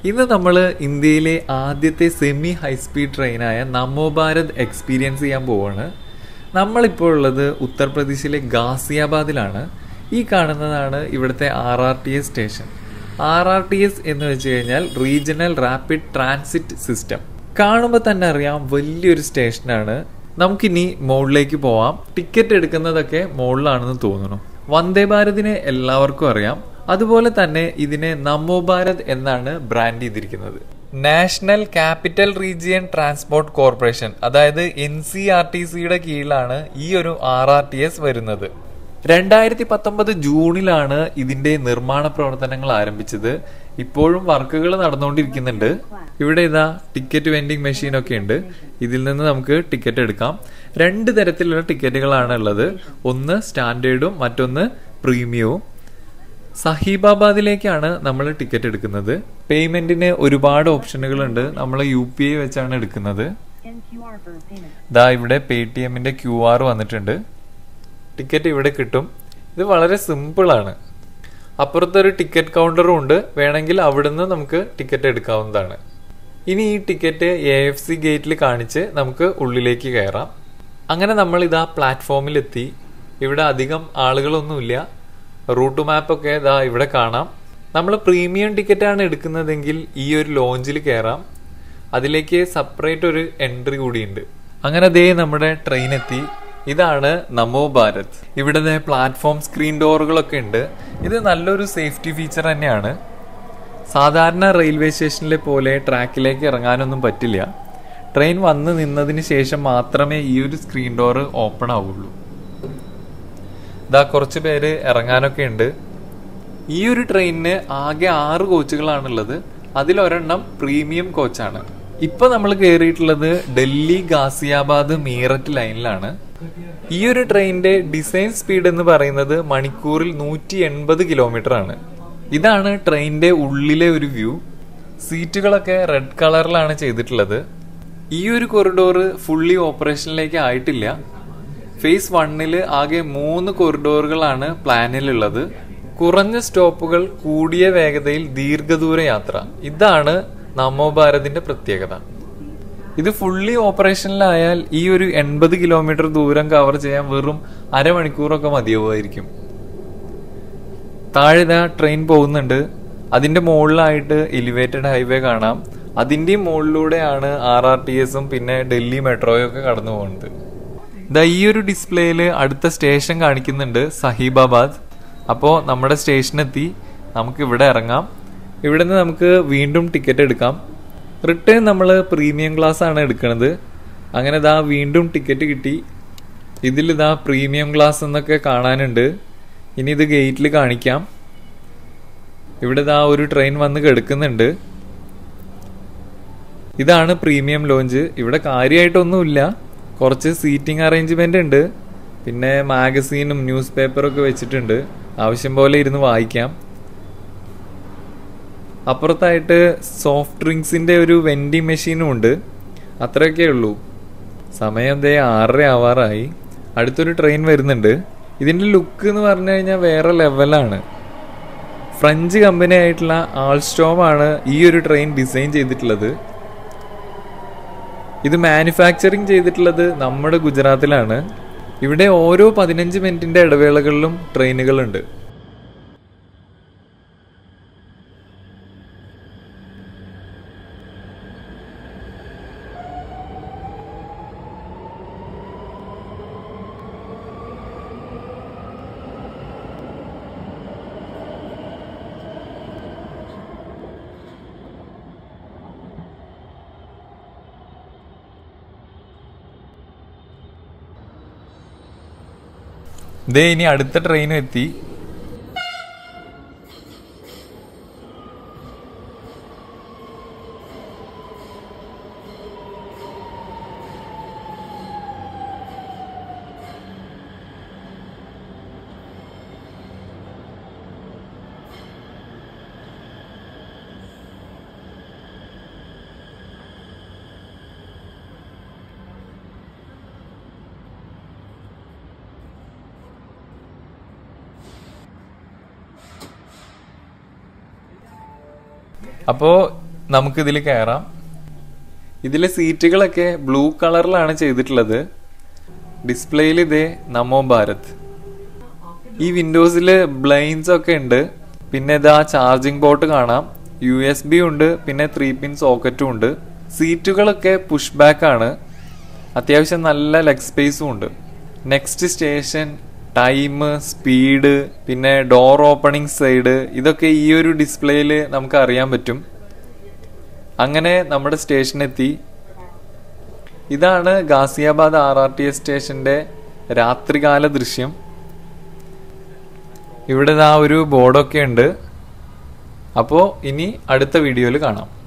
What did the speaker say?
ഇന്ന് നമ്മൾ ഇന്ത്യയിലെ ആദ്യത്തെ സെമി ഹൈസ്പീഡ് ട്രെയിനായ നമോ ഭാരത് എക്സ്പീരിയൻസ് ചെയ്യാൻ പോവാണ് നമ്മളിപ്പോൾ ഉള്ളത് ഉത്തർപ്രദേശിലെ ഗാസിയാബാദിലാണ് ഈ കാണുന്നതാണ് ഇവിടുത്തെ R R T S station R R T S എന്ന് വെച്ച് കഴിഞ്ഞാൽ റീജിയണൽ റാപ്പിഡ് ട്രാൻസിറ്റ് സിസ്റ്റം കാണുമ്പോൾ തന്നെ അറിയാം വലിയൊരു സ്റ്റേഷനാണ് നമുക്കിനി മുകളിലേക്ക് പോവാം ടിക്കറ്റ് എടുക്കുന്നതൊക്കെ മുകളിലാണെന്ന് തോന്നുന്നു വന്ദേ ഭാരതിനെ എല്ലാവർക്കും അറിയാം അതുപോലെ തന്നെ ഇതിനെ നമോ ഭാരത് എന്നാണ് ബ്രാൻഡ് ചെയ്തിരിക്കുന്നത് national capital region transport corporation അതായത് എൻ സി ആർ ടി സിയുടെ കീഴിലാണ് ഈ ഒരു ആർ ആർ ടി എസ് വരുന്നത് രണ്ടായിരത്തി പത്തൊമ്പത് ജൂണിലാണ് ഇതിന്റെ നിർമ്മാണ പ്രവർത്തനങ്ങൾ ആരംഭിച്ചത് ഇപ്പോഴും വർക്കുകൾ നടന്നുകൊണ്ടിരിക്കുന്നുണ്ട് ഇവിടെ ഇതാ ടിക്കറ്റ് വെൻഡിങ് മെഷീൻ ഒക്കെ ഉണ്ട് ഇതിൽ നിന്ന് നമുക്ക് ടിക്കറ്റ് എടുക്കാം രണ്ട് തരത്തിലുള്ള ടിക്കറ്റുകളാണ് ഉള്ളത് ഒന്ന് സ്റ്റാൻഡേർഡും മറ്റൊന്ന് പ്രീമിയവും സഹീബാബാദിലേക്കാണ് നമ്മൾ ടിക്കറ്റ് എടുക്കുന്നത് പേയ്മെന്റിന് ഒരുപാട് ഓപ്ഷനുകൾ ഉണ്ട് നമ്മൾ യു പി ഐ വെച്ചാണ് എടുക്കുന്നത് NQR for payment. ദാ ഇവിടെ പേ ടി എമ്മിന്റെ ക്യു ആർ വന്നിട്ടുണ്ട് ടിക്കറ്റ് ഇവിടെ കിട്ടും ഇത് വളരെ സിമ്പിൾ ആണ് അപ്പുറത്തൊരു ടിക്കറ്റ് കൗണ്ടറും ഉണ്ട് വേണമെങ്കിൽ അവിടുന്ന് നമുക്ക് ടിക്കറ്റ് എടുക്കാവുന്നതാണ് ഇനി ഈ ടിക്കറ്റ് എ എഫ് സി ഗേറ്റിൽ കാണിച്ച് നമുക്ക് ഉള്ളിലേക്ക് കയറാം അങ്ങനെ നമ്മൾ ഇതാ പ്ലാറ്റ്ഫോമിലെത്തി ഇവിടെ അധികം ആളുകളൊന്നുമില്ല റൂട്ട് മാപ്പൊക്കെ ഇതാ ഇവിടെ കാണാം നമ്മൾ പ്രീമിയം ടിക്കറ്റാണ് എടുക്കുന്നതെങ്കിൽ ഈ ഒരു ലോഞ്ചിൽ കയറാം അതിലേക്ക് സെപ്പറേറ്റ് ഒരു എൻട്രി കൂടിയുണ്ട് അങ്ങനെ ദേ നമ്മുടെ ട്രെയിൻ എത്തി ഇതാണ് നമോ ഭാരത് ഇവിടെ പ്ലാറ്റ്ഫോം സ്ക്രീൻ ഡോറുകളൊക്കെ ഉണ്ട് ഇത് നല്ലൊരു സേഫ്റ്റി ഫീച്ചർ തന്നെയാണ് സാധാരണ റെയിൽവേ സ്റ്റേഷനിലെ പോലെ ട്രാക്കിലേക്ക് ഇറങ്ങാനൊന്നും പറ്റില്ല ട്രെയിൻ വന്ന് നിന്നതിന് ശേഷം മാത്രമേ ഈ ഒരു സ്ക്രീൻ ഡോർ ഓപ്പൺ ആവുള്ളൂ ഇതാ കുറച്ച് പേര് ഇറങ്ങാനൊക്കെ ഉണ്ട് ഈ ഒരു ട്രെയിനിന് ആകെ ആറ് കോച്ചുകളാണുള്ളത് അതിലൊരെണ്ണം പ്രീമിയം കോച്ചാണ് ഇപ്പൊ നമ്മൾ കയറിയിട്ടുള്ളത് ഡൽഹി ഗാസിയാബാദ് മീററ്റ് ലൈനിലാണ് ഈ ഒരു ട്രെയിനിന്റെ ഡിസൈൻ സ്പീഡ് എന്ന് പറയുന്നത് മണിക്കൂറിൽ നൂറ്റി എൺപത് കിലോമീറ്റർ ആണ് ഇതാണ് ട്രെയിനിന്റെ ഉള്ളിലെ ഒരു വ്യൂ സീറ്റുകളൊക്കെ റെഡ് കളറിലാണ് ചെയ്തിട്ടുള്ളത് ഈ ഒരു കൊറിഡോർ ഫുള്ളി ഓപ്പറേഷനിലേക്ക് ആയിട്ടില്ല ഫേസ് വണ്ണിൽ ആകെ മൂന്ന് കൊറിഡോറുകളാണ് പ്ലാനിലുള്ളത് കുറഞ്ഞ സ്റ്റോപ്പുകൾ കൂടിയ വേഗതയിൽ ദീർഘദൂര യാത്ര ഇതാണ് നമോ ഭാരതിന്റെ പ്രത്യേകത ഇത് ഫുള്ളി ഓപ്പറേഷനിലായാൽ ഈ ഒരു എൺപത് കിലോമീറ്റർ ദൂരം കവർ ചെയ്യാൻ വെറും അരമണിക്കൂറൊക്കെ മതിയാവുമായിരിക്കും താഴെ ഇതാ ട്രെയിൻ പോകുന്നുണ്ട് അതിന്റെ മുകളിലായിട്ട് എലിവേറ്റഡ് ഹൈവേ കാണാം അതിന്റെയും മുകളിലൂടെയാണ് ആർ ആർ ടി എസും പിന്നെ ഡൽഹി മെട്രോയും ഒക്കെ കടന്നു പോകുന്നത് ഇതാ ഈ ഒരു ഡിസ്പ്ലേയിൽ അടുത്ത സ്റ്റേഷൻ കാണിക്കുന്നുണ്ട് സഹീബാബാദ് അപ്പോൾ നമ്മുടെ സ്റ്റേഷനെത്തി നമുക്ക് ഇവിടെ ഇറങ്ങാം ഇവിടെ നിന്ന് നമുക്ക് വീണ്ടും ടിക്കറ്റ് എടുക്കാം റിട്ടേൺ നമ്മൾ പ്രീമിയം ക്ലാസ് ആണ് എടുക്കുന്നത് അങ്ങനെ ഇതാ വീണ്ടും ടിക്കറ്റ് കിട്ടി ഇതിൽ ഇതാ പ്രീമിയം ക്ലാസ് എന്നൊക്കെ കാണാനുണ്ട് ഇനി ഇത് ഗേറ്റിൽ കാണിക്കാം ഇവിടെ ഇതാ ഒരു ട്രെയിൻ വന്ന് കിടക്കുന്നുണ്ട് ഇതാണ് പ്രീമിയം ലോഞ്ച് ഇവിടെ കാര്യമായിട്ടൊന്നുമില്ല കുറച്ച് സീറ്റിംഗ് അറേഞ്ച്മെന്റ് ഉണ്ട് പിന്നെ മാഗസീനും ന്യൂസ് പേപ്പറൊക്കെ വെച്ചിട്ടുണ്ട് ആവശ്യം പോലെ ഇരുന്ന് വായിക്കാം അപ്പുറത്തായിട്ട് സോഫ്റ്റ് ഡ്രിങ്ക്സിന്റെ ഒരു വെൻഡിങ് മെഷീനും ഉണ്ട് അത്രയൊക്കെ ഉള്ളൂ സമയം ദേ ആറര ആവാറായി അടുത്തൊരു ട്രെയിൻ വരുന്നുണ്ട് ഇതിന്റെ ലുക്ക് എന്ന് പറഞ്ഞു കഴിഞ്ഞാൽ വേറെ ലെവലാണ് ഫ്രഞ്ച് കമ്പനി ആയിട്ടുള്ള ആൾസ്റ്റോം ആണ് ഈ ഒരു ട്രെയിൻ ഡിസൈൻ ചെയ്തിട്ടുള്ളത് ഇത് മാനുഫാക്ചറിങ് ചെയ്തിട്ടുള്ളത് നമ്മുടെ ഗുജറാത്തിലാണ് ഇവിടെ ഓരോ പതിനഞ്ച് മിനിറ്റിന്റെ ഇടവേളകളിലും ട്രെയിനുകളുണ്ട് ദേ ഇനി അടുത്ത ട്രെയിനും എത്തി അപ്പോൾ നമുക്കിതിൽ കയറാം ഇതിലെ സീറ്റുകളൊക്കെ ബ്ലൂ കളറിലാണ് ചെയ്തിട്ടുള്ളത് ഡിസ്പ്ലേയിൽ ഇതേ നമോ ഭാരത് ഈ വിൻഡോസിൽ ബ്ലൈൻസ് ഒക്കെ ഉണ്ട് പിന്നെ ഇതാ ചാർജിങ് പോർട്ട് കാണാം യു എസ് ബി ഉണ്ട് പിന്നെ ത്രീ പിൻ സോക്കറ്റും ഉണ്ട് സീറ്റുകളൊക്കെ പുഷ് ബാക്ക് ആണ് അത്യാവശ്യം നല്ല ലെഗ് സ്പേസും ഉണ്ട് നെക്സ്റ്റ് സ്റ്റേഷൻ ടൈം സ്പീഡ് പിന്നെ ഡോർ ഓപ്പണിംഗ് സൈഡ് ഇതൊക്കെ ഈ ഒരു ഡിസ്പ്ലേയിൽ നമുക്ക് അറിയാൻ പറ്റും അങ്ങനെ നമ്മുടെ സ്റ്റേഷൻ എത്തി ഇതാണ് Ghaziabad R R T S സ്റ്റേഷന്റെ രാത്രികാല ദൃശ്യം ഇവിടെ ആ ഒരു ബോർഡൊക്കെ ഉണ്ട് അപ്പോൾ ഇനി അടുത്ത വീഡിയോയിൽ കാണാം